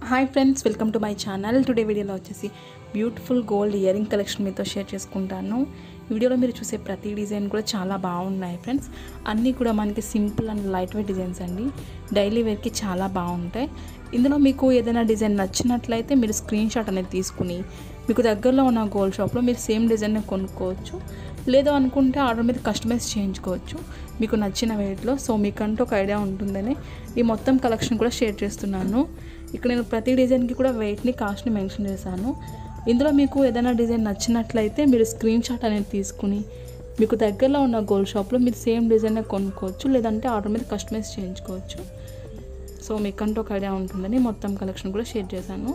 hi friends welcome to my channel today వీడియోలో వచ్చేసి beautiful gold earring collection మీతో share చేసుకుంటాను ఈ వీడియోలో మీరు చూసే ప్రతి డిజైన్ కూడా చాలా బాగున్నాయి ఫ్రెండ్స్ అన్నీ కూడా మనకి simple and lightweight designs అండి డైలీ వేర్కి చాలా బాగుంటాయి ఇందులో మీకు ఏదైనా డిజైన్ నచ్చినట్లయితే మీరు స్క్రీన్ షాట్ అనేది తీసుకుని మీకు దగ్గరలో ఉన్న గోల్డ్ షాప్లో మీరు సేమ్ డిజైన్ కొనుక్కోవచ్చు లేదు అనుకుంటే ఆర్డర్ మీద కస్టమైజ్ చేయించుకోవచ్చు మీకు నచ్చిన వెయిట్లో సో మీకంటూ ఒక ఐడియా ఉంటుందని ఈ మొత్తం కలెక్షన్ కూడా షేర్ చేస్తున్నాను ఇక్కడ నేను ప్రతి డిజైన్కి కూడా వెయిట్ని కాస్ట్ని మెన్షన్ చేశాను ఇందులో మీకు ఏదైనా డిజైన్ నచ్చినట్లయితే మీరు స్క్రీన్ షాట్ అనేది తీసుకుని మీకు దగ్గరలో ఉన్న గోల్డ్ షాప్లో మీరు సేమ్ డిజైన్ కొనుక్కోవచ్చు లేదంటే ఆర్డర్ మీద కస్టమైజ్ చేయించుకోవచ్చు సో మీకంటూ ఒక ఐడియా ఉంటుందని మొత్తం కలెక్షన్ కూడా షేర్ చేశాను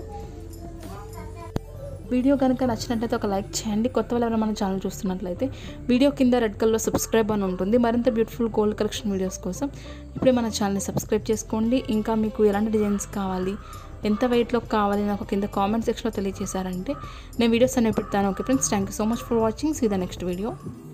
వీడియో కనుక నచ్చినట్లయితే ఒక లైక్ చేయండి కొత్త వాళ్ళు ఎవరైనా మన ఛానల్ చూస్తున్నట్లయితే వీడియో కింద రెడ్ కలర్లో సబ్స్క్రైబ్ అని ఉంటుంది మరింత బ్యూటిఫుల్ గోల్డ్ కలెక్షన్ వీడియోస్ కోసం ఇప్పుడే మన ఛానల్ని సబ్స్క్రైబ్ చేసుకోండి ఇంకా మీకు ఎలాంటి డిజైన్స్ కావాలి ఎంత వెయిట్లో కావాలి నాకు కింద కామెంట్ సెక్షన్లో తెలియజేశారంటే నేను వీడియోస్ అనేవి పెడతాను okay friends thank you so much for watching see the next video